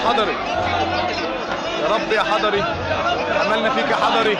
حضري يا رب يا حضري عملنا فيك يا حضري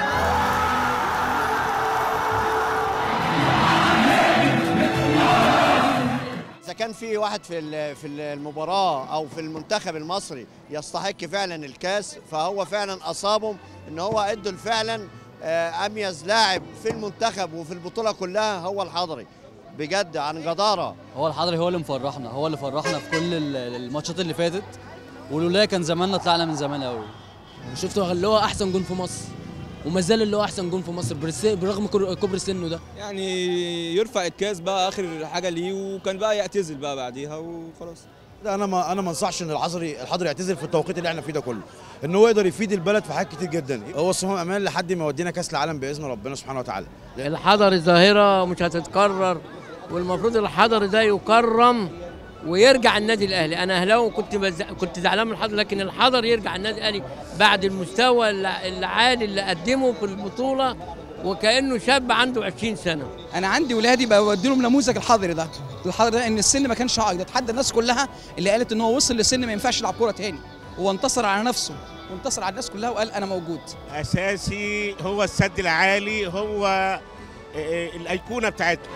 اذا كان في واحد في ال- في المباراه او في المنتخب المصري يستحق فعلا الكاس فهو فعلا اصابهم ان هو ادوا فعلا آه، اميز لاعب في المنتخب وفي البطوله كلها هو الحضري بجد عن جداره هو الحضري هو اللي مفرحنا هو اللي فرحنا في كل ال- الماتشات اللي فاتت ولولا كان زماننا طلعنا من زمان قوي شفته اللي هو احسن جون في مصر وما زال اللي هو احسن جون في مصر برس- برغم كر- كبر سنه ده يعني يرفع الكاس بقى اخر حاجه ليه وكان بقى يعتزل بقى بعديها وخلاص لا انا ما انا ما انصحش ان الحضري الحضري يعتزل في التوقيت اللي احنا فيه ده كله ان هو يقدر يفيد البلد في حاجات كتير جدا هو صمام امان لحد ما يودينا كاس العالم باذن ربنا سبحانه وتعالى الحضري ظاهرة مش هتتكرر والمفروض الحضري ده يكرم ويرجع النادي الاهلي انا اهلاوي كنت بز... كنت زعلان من الحضري لكن الحضري يرجع النادي الاهلي بعد المستوى الع- العالي اللي قدمه في البطوله وكانه شاب عنده 20 سنه انا عندي ولادي بودي لهم نموذج الحضري ده الحضري ده ان السن ما كانش عائق ده اتحدى الناس كلها اللي قالت ان هو وصل لسن ما ينفعش يلعب كوره تاني هو انتصر على نفسه وانتصر على الناس كلها وقال انا موجود اساسي هو السد العالي هو آه، الايقونه بتاعته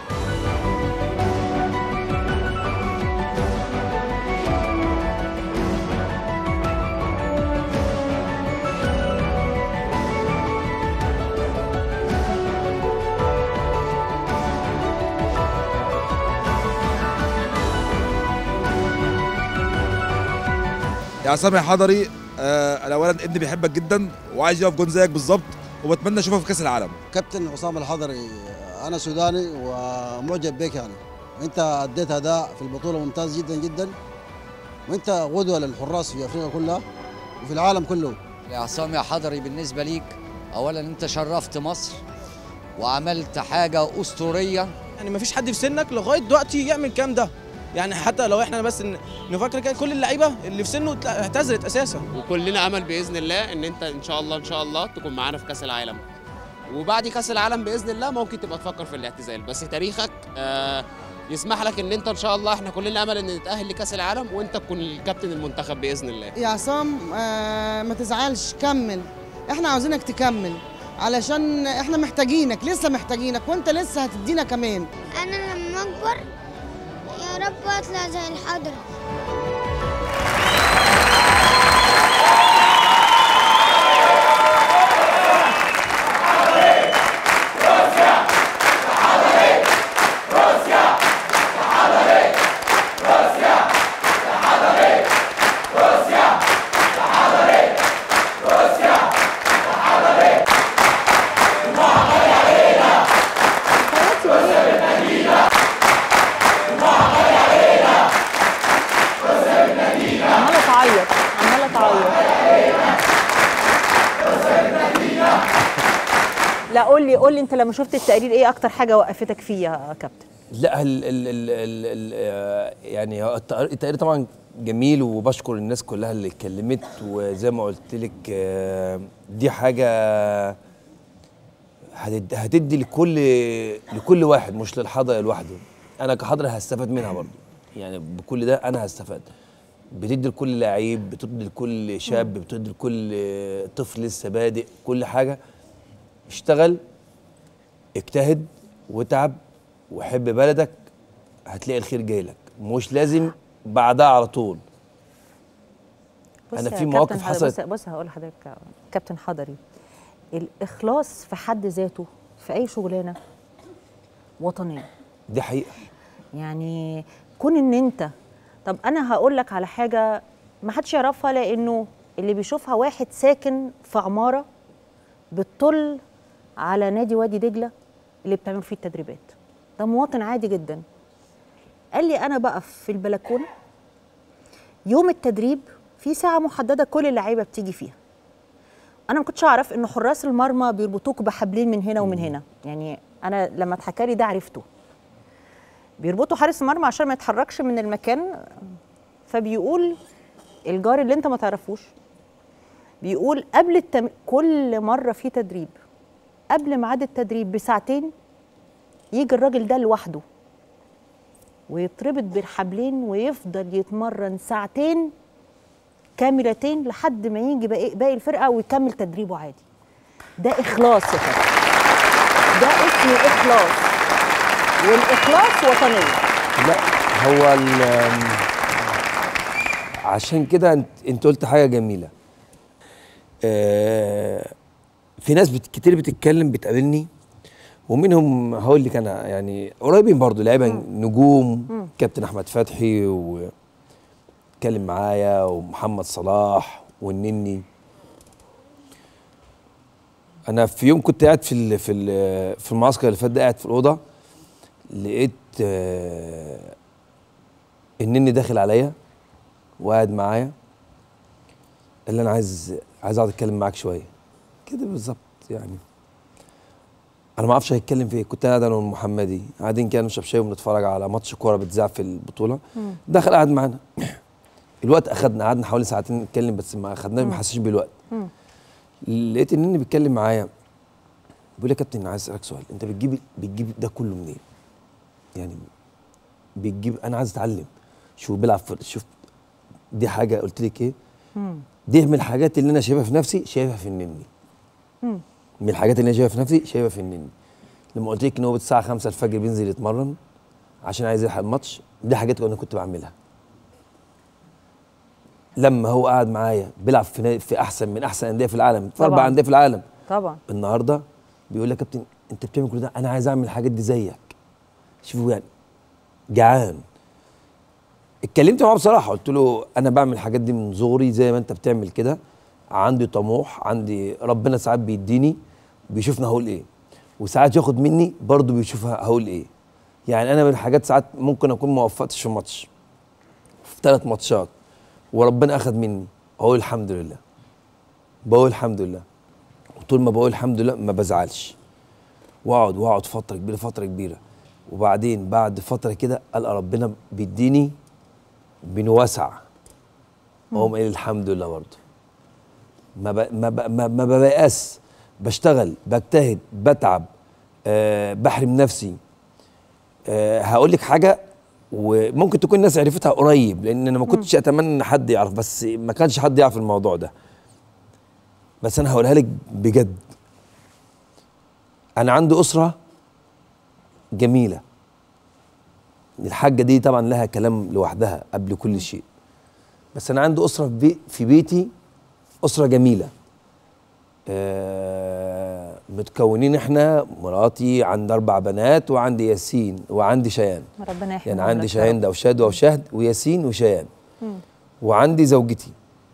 يا سامي حضري آه انا اولا ابني بيحبك جدا وعايز يقف جون زيك بالظبط وبتمنى اشوفه في كاس العالم كابتن حسام الحضري انا سوداني ومعجب بك يعني انت اديت اداء في البطوله ممتاز جدا جدا وانت قدوه للحراس في افريقيا كلها وفي العالم كله يا عصام يا حضري بالنسبة ليك أولا أنت شرفت مصر وعملت حاجة أسطورية يعني ما فيش حد في سنك لغايه دلوقتي يعمل الكلام ده يعني حتى لو احنا بس ن- نفكر كده كل اللعيبه اللي في سنه اعتزلت اساسا وكلنا امل باذن الله ان انت ان شاء الله ان شاء الله تكون معانا في كاس العالم وبعد كاس العالم باذن الله ممكن تبقى تفكر في الاعتزال بس تاريخك آه يسمح لك ان انت ان شاء الله احنا كلنا امل ان نتاهل لكاس العالم وانت تكون الكابتن المنتخب باذن الله يا عصام آه ما تزعلش كمل احنا عاوزينك تكمل علشان احنا محتاجينك لسه محتاجينك وانت لسه هتدينا كمان انا لما اكبر يا رب اطلع زي الحضرة عماله تعيط عماله تعيط لا قول لي قول لي انت لما شفت التقرير ايه اكتر حاجه وقفتك فيه يا كابتن لا ال ال ال ال ال آه، يعني هو التقرير التقرير طبعا جميل وبشكر الناس كلها اللي اتكلمت وزي ما قلت لك آه، دي حاجه هتد- هتدي لكل لكل واحد مش للحضر لوحده انا كحضر هستفاد منها برضه يعني بكل ده انا هستفاد بتدي لكل لعيب بتدي لكل شاب بتدي لكل طفل لسه بادئ كل حاجه اشتغل اجتهد واتعب وحب بلدك هتلاقي الخير جاي لك مش لازم بعدها على طول بص انا يا في مواقف كابتن حضري- حصلت بص, بص هقول لحضرتك كابتن حضري الاخلاص في حد ذاته في اي شغلانه وطنيه دي حقيقه يعني كون ان انت طب انا هقول لك على حاجه ما حدش يعرفها لانه اللي بيشوفها واحد ساكن في عماره بتطل على نادي وادي دجله اللي بتعمل فيه التدريبات ده مواطن عادي جدا قال لي انا بقف في البلكونه يوم التدريب في ساعه محدده كل اللعيبه بتيجي فيها انا ما كنتش اعرف ان حراس المرمى بيربطوك بحبلين من هنا ومن هنا يعني انا لما اتحكى لي ده عرفته بيربطوا حارس المرمى عشان ما يتحركش من المكان فبيقول الجار اللي انت ما تعرفوش بيقول قبل التم... كل مره في تدريب قبل ميعاد التدريب بساعتين يجي الراجل ده لوحده ويتربط بالحبلين ويفضل يتمرن ساعتين كاملتين لحد ما يجي باقي, باقي الفرقه ويكمل تدريبه عادي ده اخلاص يا كابتن ده اسمه اخلاص والاخلاص وطنيه لا هو ال- عشان كده انت, انت قلت حاجه جميله آه في ناس بت كتير بتتكلم بتقابلني ومنهم هقول لك انا يعني قريبين برضو لعيبه نجوم مم. كابتن احمد فتحي واتكلم معايا ومحمد صلاح والنني انا في يوم كنت قاعد في ال في ال في المعسكر اللي فات ده قاعد في الاوضه لقيت آه، النني داخل عليا وقاعد معايا قال لي انا عايز عايز اقعد اتكلم معاك شويه كده بالظبط يعني انا ما اعرفش هيتكلم في ايه كنت قاعد انا والمحمدي قاعدين كده نشرب شاي وبنتفرج على ماتش كوره بتذاع في البطوله مم. دخل قعد معانا الوقت اخدنا قعدنا حوالي ساعتين نتكلم بس ما اخدناش ما مم. حسيتش بالوقت مم. لقيت النني بيتكلم معايا بيقول لي يا كابتن عايز اسالك سؤال انت بتجيب بتجيب ده كله منين؟ يعني بتجيب انا عايز اتعلم شو بيلعب في شوف دي حاجه قلت لك ايه؟ مم. دي من الحاجات اللي انا شايفها في نفسي شايفها في النني مم. من الحاجات اللي انا شايفها في نفسي شايفها في النني لما قلت لك ان هو الساعه 5 الفجر بينزل يتمرن عشان عايز يلحق الماتش دي حاجات انا كنت بعملها لما هو قاعد معايا بيلعب في نادي- في احسن من احسن انديه في العالم في اربع طبعاً. انديه في العالم طبعا النهارده بيقول لك يا كابتن انت بتعمل كل ده انا عايز اعمل الحاجات دي زيك شوفوا يعني جعان اتكلمت معاه بصراحه قلت له انا بعمل الحاجات دي من صغري زي ما انت بتعمل كده عندي طموح عندي ربنا ساعات بيديني بيشوفنا هقول ايه وساعات ياخد مني برضه بيشوف هقول ايه يعني انا من الحاجات ساعات ممكن اكون ما وفقتش في ماتش في ثلاث ماتشات وربنا اخد مني اقول الحمد لله بقول الحمد لله وطول ما بقول الحمد لله ما بزعلش واقعد واقعد فتره كبيره فتره كبيره وبعدين بعد فتره كده القى ربنا بيديني بنوسع اقوم قايل الحمد لله برضه ما ب... ما ب... ما, ما ببقاس بشتغل بجتهد بتعب أه بحرم نفسي أه هقول لك حاجه وممكن تكون الناس عرفتها قريب لان انا ما كنتش اتمنى ان حد يعرف بس ما كانش حد يعرف الموضوع ده بس انا هقولها لك بجد انا عندي اسره جميله الحاجه دي طبعا لها كلام لوحدها قبل كل شيء بس انا عندي اسره في, بي في بيتي اسره جميله آه متكونين احنا مراتي عندي اربع بنات وعندي ياسين وعندي شيان ربنا يحميهم يعني عندي لك يا شيان رب. ده وشاد وشهد وياسين وشيان مم. وعندي زوجتي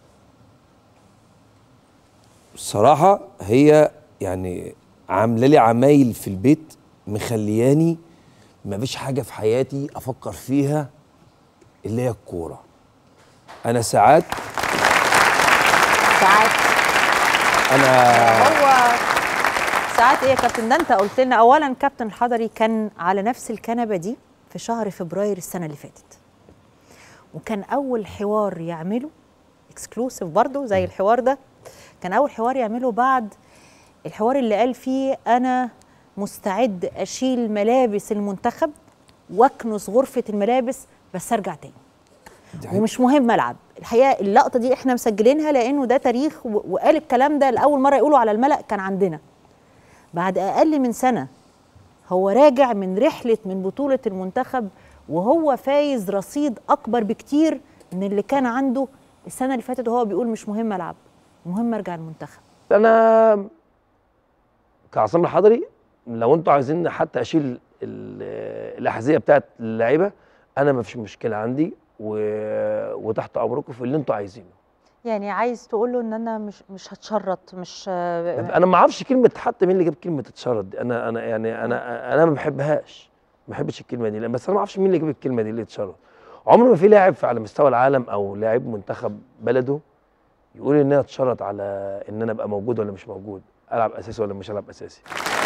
الصراحة هي يعني عاملة لي عمايل في البيت مخلياني مفيش حاجة في حياتي أفكر فيها اللي هي الكورة أنا ساعات ساعات أنا هو ساعات ايه يا كابتن ده انت قلت لنا اولا كابتن الحضري كان على نفس الكنبه دي في شهر فبراير السنه اللي فاتت وكان اول حوار يعمله اكسكلوسيف برضه زي الحوار ده كان اول حوار يعمله بعد الحوار اللي قال فيه انا مستعد اشيل ملابس المنتخب واكنس غرفه الملابس بس ارجع تاني ومش مهم العب الحقيقه اللقطه دي احنا مسجلينها لانه ده تاريخ و- وقال الكلام ده لاول مره يقوله على الملا كان عندنا بعد اقل من سنه هو راجع من رحله من بطوله المنتخب وهو فايز رصيد اكبر بكتير من اللي كان عنده السنه اللي فاتت وهو بيقول مش مهم العب مهم ارجع المنتخب أنا كعصام الحضري لو أنتوا عايزين حتى أشيل ال- الأحذية بتاعت اللعيبة أنا ما فيش مشكلة عندي و... وتحت أمركم في اللي أنتوا عايزينه يعني عايز تقول له ان انا مش مش هتشرط مش انا ما اعرفش كلمه حتى مين اللي جاب كلمه اتشرط دي انا انا يعني انا انا ما بحبهاش ما بحبش الكلمه دي لا، بس انا ما اعرفش مين اللي جاب الكلمه دي اللي اتشرط عمر ما في لاعب في- على مستوى العالم او لاعب منتخب بلده يقول ان انا اتشرط على ان انا ابقى موجود ولا مش موجود العب اساسي ولا مش العب اساسي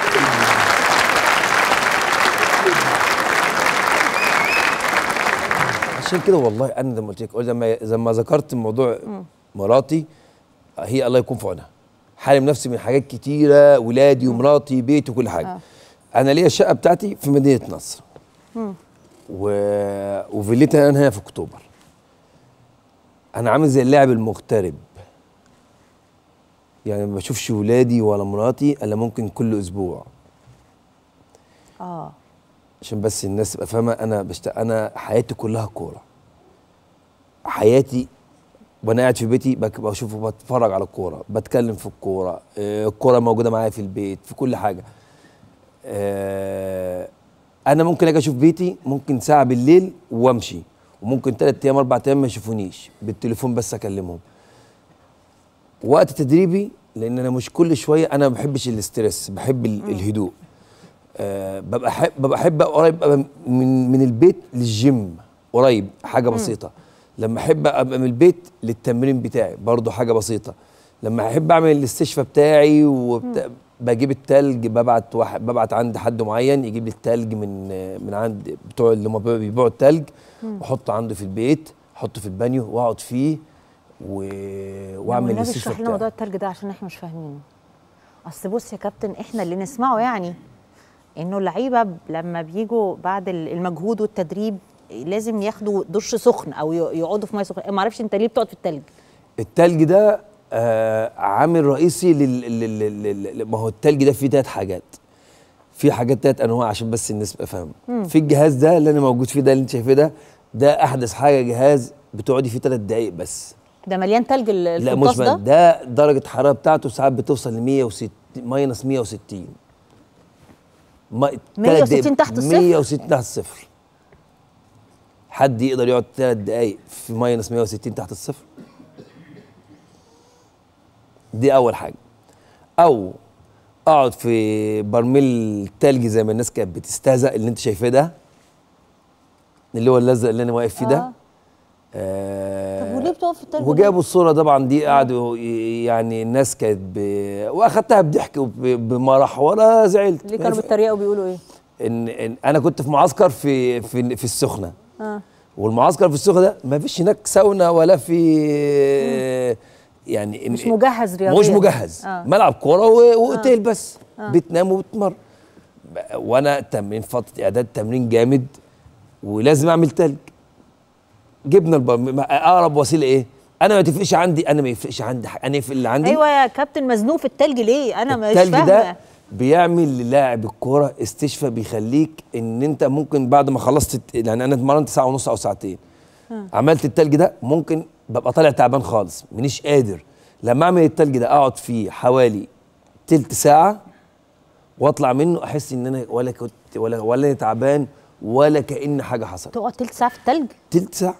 عشان كده والله انا زي ما قلت لك زي ما زي ما ذكرت موضوع مراتي هي الله يكون في عونها حارم نفسي من حاجات كتيره ولادي ومراتي بيتي وكل حاجه آه. انا ليا الشقه بتاعتي في مدينه نصر مم. و... وفيلتي انا هنا في اكتوبر انا عامل زي اللاعب المغترب يعني ما بشوفش ولادي ولا مراتي الا ممكن كل اسبوع اه عشان بس الناس تبقى فاهمه انا بشت... انا حياتي كلها كوره حياتي وانا قاعد في بيتي بك- بشوف بتفرج على الكوره بتكلم في الكوره آه، الكوره موجوده معايا في البيت في كل حاجه آه، انا ممكن اجي اشوف بيتي ممكن ساعه بالليل وامشي وممكن ثلاث ايام اربع ايام ما يشوفونيش بالتليفون بس اكلمهم وقت تدريبي لان انا مش كل شويه انا ما بحبش الاسترس بحب ال- الهدوء آه ببقى حب ببقى احب أبقى قريب أبقى من من البيت للجيم قريب حاجه مم. بسيطه لما احب ابقى من البيت للتمرين بتاعي برضو حاجه بسيطه لما احب اعمل الاستشفاء بتاعي وبت... بجيب التلج ببعت واحد ببعت عند حد معين يجيب لي التلج من من عند بتوع اللي هم بيبيعوا التلج مم. واحطه عنده في البيت احطه في البانيو واقعد فيه و... واعمل والنبي الاستشفاء اشرح لنا موضوع بتاعي التلج ده عشان احنا مش فاهمينه اصل بص يا كابتن احنا اللي نسمعه يعني انه اللعيبه ب- لما بيجوا بعد ال- المجهود والتدريب لازم ياخدوا دش سخن او ي- يقعدوا في ميه سخنه ما اعرفش انت ليه بتقعد في التلج التلج ده آه عامل رئيسي لل... لل... لل... لل... ما هو التلج ده فيه تلات حاجات في حاجات تلات انواع عشان بس الناس تبقى فاهمه مم. في الجهاز ده اللي انا موجود فيه ده اللي انت شايفاه ده ده احدث حاجه جهاز بتقعدي فيه تلات دقايق بس ده مليان تلج ال- لا الفطاس مش ده ده ده درجه الحراره بتاعته ساعات بتوصل ل 160 ماينس 160 ما- تلات 160 دقايق- تحت الصفر؟ 160 تحت الصفر حد يقدر يقعد ثلاث دقايق في ماينس 160 تحت الصفر دي اول حاجه او اقعد في برميل تلج زي ما الناس كانت بتستهزأ اللي انت شايفاه ده اللي هو اللزق اللي انا واقف فيه ده آه طب وليه بتقف في التلج ده؟ وجابوا الصوره طبعا دي قعدوا ي- يعني الناس كانت ب... واخدتها بضحك وبمرح ولا زعلت ليه كانوا بيتريقوا بيقولوا ايه إن, ان انا كنت في معسكر في في في السخنه اه والمعسكر في السخنه ده ما فيش هناك ساونا ولا في يعني مش مجهز رياضيا مش مجهز آه. ملعب كوره و- واوتيل بس آه. بتنام وبتمر وانا تمرين فتره اعداد تمرين جامد ولازم اعمل تلج جبنا البر... اقرب وسيله ايه انا ما تفرقش عندي انا ما يفرقش عندي حاجة. انا يفرق اللي عندي ايوه يا كابتن مزنوق في التلج ليه انا مش التلج فاهمه ده بيعمل للاعب الكوره استشفاء بيخليك ان انت ممكن بعد ما خلصت الت- يعني انا اتمرنت ساعه ونص او ساعتين آه. عملت التلج ده ممكن ببقى طالع تعبان خالص مانيش قادر لما اعمل التلج ده اقعد فيه حوالي تلت ساعه واطلع منه احس ان انا ولا كنت ولا ولا أنا تعبان ولا كأن حاجه حصلت تقعد تلت ساعه في التلج تلت ساعه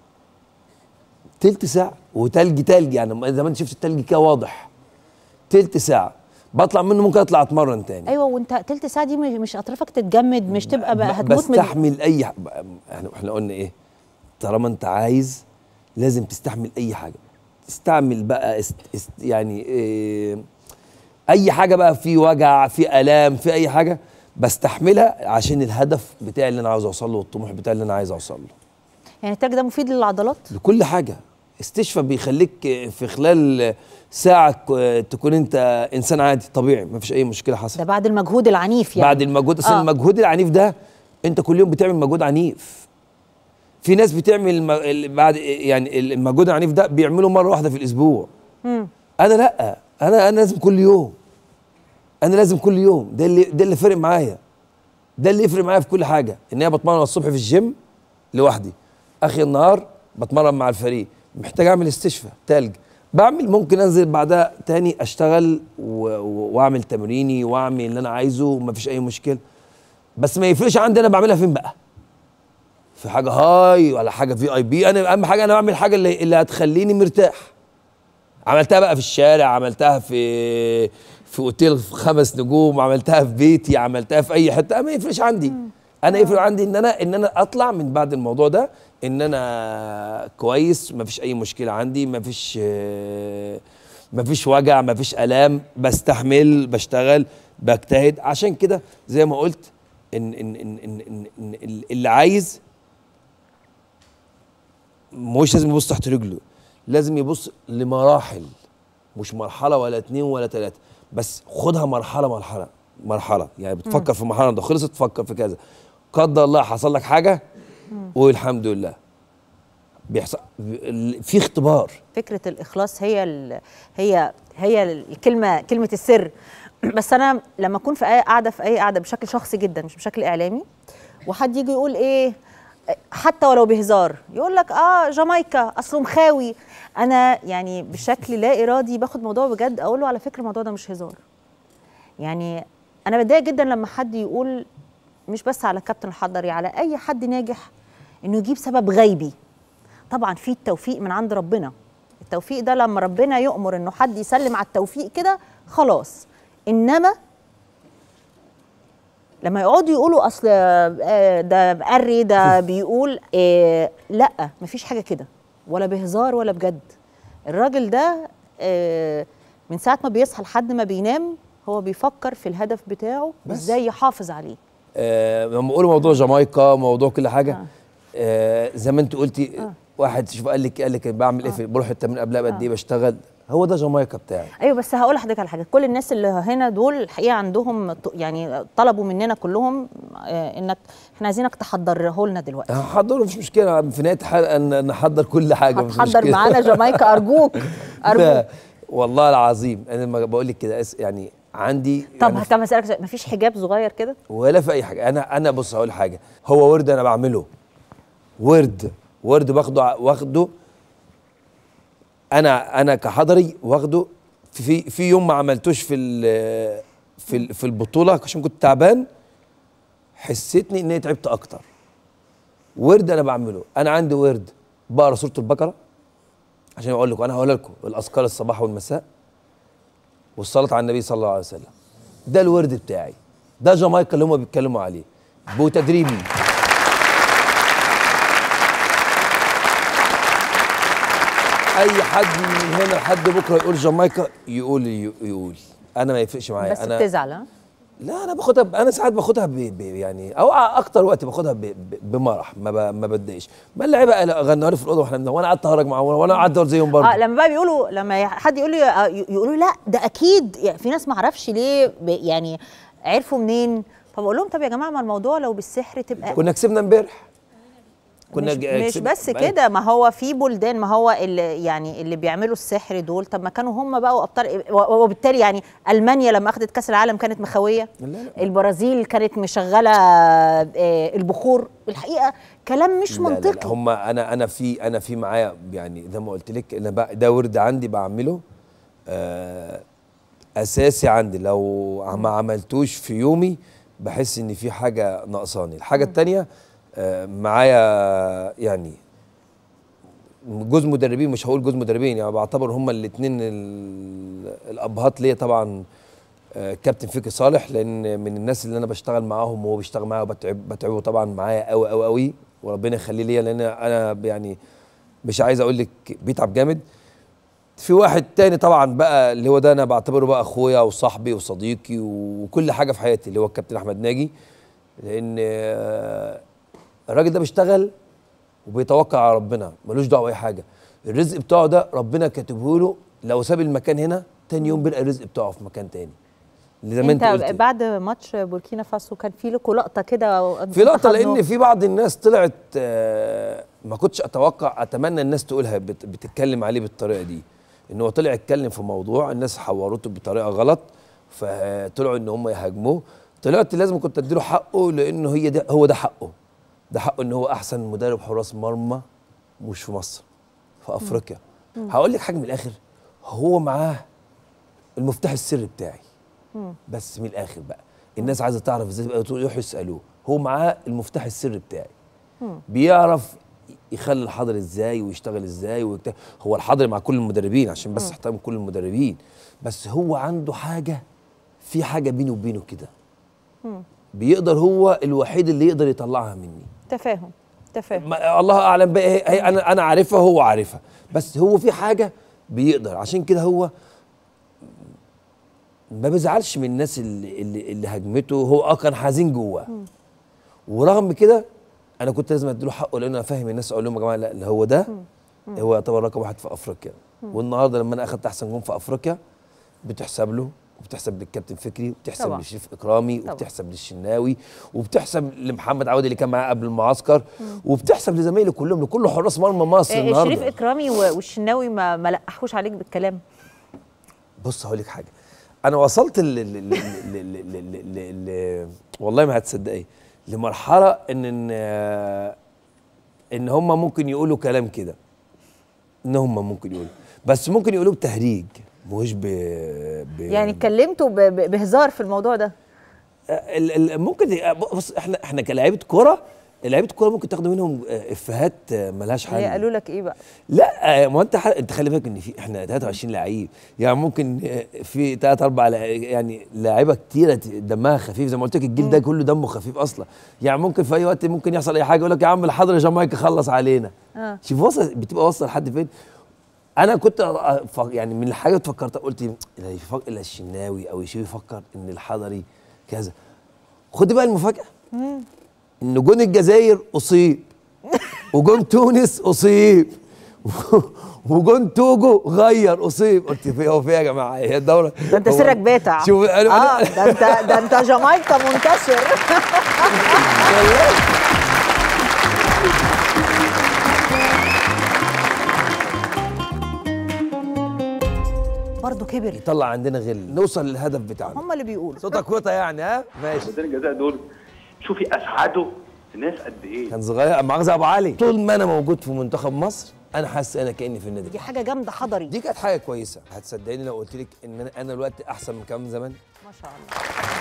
تلت ساعه وتلج تلج يعني زي ما انت شفت التلج كده واضح تلت ساعه بطلع منه ممكن اطلع اتمرن تاني ايوه وانت تلت ساعه دي مش مش اطرافك تتجمد مش تبقى بقى ب- هتموت من بستحمل اي ح... احنا احنا قلنا ايه طالما انت عايز لازم تستحمل اي حاجه تستعمل بقى است... است... يعني إيه... اي حاجه بقى في وجع في الام في اي حاجه بستحملها عشان الهدف بتاعي اللي انا عاوز اوصل له والطموح بتاعي اللي انا عايز اوصل له يعني التلج ده مفيد للعضلات لكل حاجه استشفاء بيخليك في خلال ساعه ك- تكون انت انسان عادي طبيعي ما فيش اي مشكله حصلت ده بعد المجهود العنيف يعني بعد المجهود اصل آه. المجهود العنيف ده انت كل يوم بتعمل مجهود عنيف في ناس بتعمل الم... ال- بعد يعني المجهود العنيف ده بيعمله مره واحده في الاسبوع مم. انا لا انا انا لازم كل يوم انا لازم كل يوم ده اللي ده اللي فارق معايا ده اللي يفرق معايا في كل حاجه ان انا بتمرن الصبح في الجيم لوحدي اخي النهار بتمرن مع الفريق محتاج اعمل استشفاء تلج بعمل ممكن انزل بعدها تاني اشتغل و... و... واعمل تمريني واعمل اللي انا عايزه ومفيش اي مشكله بس ما يفرقش عندي انا بعملها فين بقى في حاجه هاي ولا حاجه في اي بي انا اهم حاجه انا بعمل حاجه اللي, اللي هتخليني مرتاح عملتها بقى في الشارع عملتها في في اوتيل خمس نجوم عملتها في بيتي عملتها في اي حته ما يفرقش عندي انا يفرق عندي ان انا ان انا اطلع من بعد الموضوع ده ان انا كويس ما فيش اي مشكله عندي ما فيش ما فيش وجع ما فيش الام بستحمل بشتغل بجتهد عشان كده زي ما قلت ان ان ان ان, إن, إن اللي عايز مش لازم يبص تحت رجله لازم يبص لمراحل مش مرحله ولا اتنين ولا تلاته بس خدها مرحله مرحله مرحله يعني بتفكر في مرحله ده خلصت تفكر في كذا قدر الله حصل لك حاجه قول الحمد لله بيحصل في اختبار فكره الاخلاص هي ال... هي هي الكلمه كلمه السر بس انا لما اكون في اي قاعده في اي قاعده بشكل شخصي جدا مش بشكل اعلامي وحد يجي يقول ايه حتى ولو بهزار يقول لك اه جامايكا اصله مخاوي انا يعني بشكل لا ارادي باخد الموضوع بجد اقول له على فكره الموضوع ده مش هزار يعني انا بتضايق جدا لما حد يقول مش بس على كابتن الحضري على اي حد ناجح انه يجيب سبب غيبي طبعا في التوفيق من عند ربنا التوفيق ده لما ربنا يؤمر انه حد يسلم على التوفيق كده خلاص انما لما يقعدوا يقولوا اصل آه، ده مقري ده بيقول آه، لا مفيش حاجه كده ولا بهزار ولا بجد الراجل ده آه، من ساعه ما بيصحى لحد ما بينام هو بيفكر في الهدف بتاعه ازاي يحافظ عليه آه لما بقول موضوع جامايكا موضوع كل حاجه آه زي ما انت قلتي آه. واحد شوف قال لك قال لك بعمل ايه في بروح التمرين قبلها بقد ايه بشتغل هو ده جامايكا بتاعي ايوه بس هقول لحضرتك على حاجه كل الناس اللي هنا دول الحقيقه عندهم ط- يعني طلبوا مننا كلهم آه، انك احنا عايزينك تحضره لنا دلوقتي هحضره مش مشكله في نهايه الحلقه ن- نحضر كل حاجه مش هتحضر مشكلة. معانا جامايكا ارجوك ارجوك لا والله العظيم انا لما بقول لك كده أس- يعني عندي طب يعني طب هسألك سؤال، مفيش حجاب صغير كده ولا في اي حاجه انا انا بص هقول حاجه هو ورد انا بعمله ورد ورد باخده ع- واخده انا انا كحضري واخده في في يوم ما عملتوش في ال- في ال- في البطوله عشان كنت تعبان حسيتني اني تعبت اكتر ورد انا بعمله انا عندي ورد بقرا سوره البقره عشان اقول لكم انا هقول لكم الاذكار الصباح والمساء والصلاه على النبي صلى الله عليه وسلم ده الورد بتاعي ده جامايكا اللي هم بيتكلموا عليه بتدريبي اي حد من هنا لحد بكره يقول جامايكا يقول يقول انا ما يفرقش معايا بس انا بتزعل ها لا انا باخدها ب- انا ساعات باخدها ب... ب... يعني او اكتر وقت باخدها ب... ب... بمرح ما ب... ما بتضايقش ما اللعيبه غنوا لي في الاوضه واحنا بننام وانا قعدت اهرج معاهم وانا قعدت اقول زيهم برضه اه لما بقى بيقولوا لما حد يقول لي آه، يقولوا لا ده اكيد يعني في ناس ما اعرفش ليه ب- يعني عرفوا منين فبقول لهم طب يا جماعه ما الموضوع لو بالسحر تبقى كنا كسبنا امبارح كنا مش, ج- مش كسب- بس ما- كده ما هو في بلدان ما هو اللي يعني اللي بيعملوا السحر دول طب ما كانوا هم بقوا ابطال و- وبالتالي يعني المانيا لما اخذت كاس العالم كانت مخاويه لا لا البرازيل كانت مشغله آه، البخور الحقيقه كلام مش لا لا منطقي لا هم انا انا في انا في معايا يعني زي ما قلت لك انا بقى ده ورد عندي بعمله آه اساسي عندي لو ما عملتوش في يومي بحس ان في حاجه ناقصاني الحاجه التانية آه معايا يعني جوز مدربين مش هقول جوز مدربين يعني بعتبر هم الاثنين الابهات ليا طبعا آه، كابتن فكري صالح لان من الناس اللي انا بشتغل معاهم وهو بيشتغل معايا وبتعب بتعبه طبعا معايا قوي قوي قوي وربنا يخليه ليا لان انا يعني مش عايز اقول لك بيتعب جامد في واحد تاني طبعا بقى اللي هو ده انا بعتبره بقى اخويا وصاحبي وصديقي وكل حاجه في حياتي اللي هو الكابتن احمد ناجي لان آه، الراجل ده بيشتغل وبيتوكل على ربنا ملوش دعوه باي حاجه الرزق بتاعه ده ربنا كاتبه له لو ساب المكان هنا تاني يوم بيلقى الرزق بتاعه في مكان تاني زي ما انت انت قلت بعد ماتش بوركينا فاسو كان في لكم لقطه كده في لقطه أخدوا- لان في بعض الناس طلعت آه، ما كنتش اتوقع اتمنى الناس تقولها بت- بتتكلم عليه بالطريقه دي ان هو طلع يتكلم في موضوع الناس حورته بطريقه غلط فطلعوا ان هم يهاجموه طلعت لازم كنت اديله حقه لانه هي ده هو ده حقه ده حقه ان هو احسن مدرب حراس مرمى مش في مصر في افريقيا مم. هقول لك حاجه من الاخر هو معاه المفتاح السري بتاعي مم. بس من الاخر بقى الناس عايزه تعرف ازاي بقى يروحوا يسالوه هو معاه المفتاح السري بتاعي بيعرف يخلي الحاضر ازاي ويشتغل ازاي ويكت... هو الحاضر مع كل المدربين عشان بس مم. احترم كل المدربين بس هو عنده حاجه في حاجه بينه وبينه كده مم. بيقدر هو الوحيد اللي يقدر يطلعها مني تفاهم تفاهم ما الله اعلم بقى هي هي انا انا عارفها هو عارفها بس هو في حاجه بيقدر عشان كده هو ما بيزعلش من الناس اللي اللي, اللي هاجمته هو اه كان حزين جواه ورغم كده انا كنت لازم اديله حقه لان انا فاهم الناس اقول لهم يا جماعه لا اللي هو ده هو يعتبر رقم واحد في افريقيا مم. والنهارده لما انا اخدت احسن جون في افريقيا بتحسب له وبتحسب للكابتن فكري وبتحسب طبعاً. لشريف اكرامي طبعاً. وبتحسب للشناوي وبتحسب لمحمد عوض اللي كان معاه قبل المعسكر وبتحسب لزمايلي كلهم لكل حراس مرمى مصر آه، النهارده شريف اكرامي و- والشناوي ما ما لقحوش عليك بالكلام بص هقول لك حاجه انا وصلت ل... ل... ل... ل... ل... ل... ل... ل... والله ما هتصدقي لمرحله ان ان آه، ان هم ممكن يقولوا كلام كده ان هم ممكن يقولوا بس ممكن يقولوا بتهريج مش ب... ب... يعني اتكلمتوا ب- ب- بهزار في الموضوع ده ال... ال... ممكن بص احنا احنا كلاعيبه كوره لعيبه كوره ممكن تاخدوا منهم آه، افيهات آه، ملهاش حل هي قالوا لك ايه بقى لا ما انت ح... انت خلي بالك ان في احنا 23 لعيب يعني ممكن آه، في ثلاث اربع لع- يعني لاعيبه كتيره ت- دمها خفيف زي ما قلت لك الجيل ده كله دمه خفيف اصلا يعني ممكن في اي وقت ممكن يحصل اي حاجه يقول لك يا عم الحضر جامايكا خلص علينا اه شوف وصل بتبقى واصله لحد فين انا كنت أ- ف- يعني من الحاجات فكرت قلت لا يفك- لا الشناوي او يشوف يفكر ان الحضري كذا خد بقى المفاجاه مم. ان جون الجزائر اصيب وجون تونس اصيب وجون توجو غير اصيب قلت في هو في إيه يا جماعه هي الدوره ده انت هو- سرك باتع شوف قالوا اه ده انت ده انت جامايكا منتشر برضه كبر يطلع عندنا غل نوصل للهدف بتاعنا هم اللي بيقولوا صوتك وطى يعني ها ماشي مدير الجزاء دول شوفي اسعدوا الناس قد ايه كان صغير مؤاخذه ابو علي طول ما انا موجود في منتخب مصر انا حاسس انا كاني في النادي دي حاجه جامده حضري دي كانت حاجه كويسه هتصدقيني لو قلت لك ان انا انا دلوقتي احسن من كام زمان ما شاء الله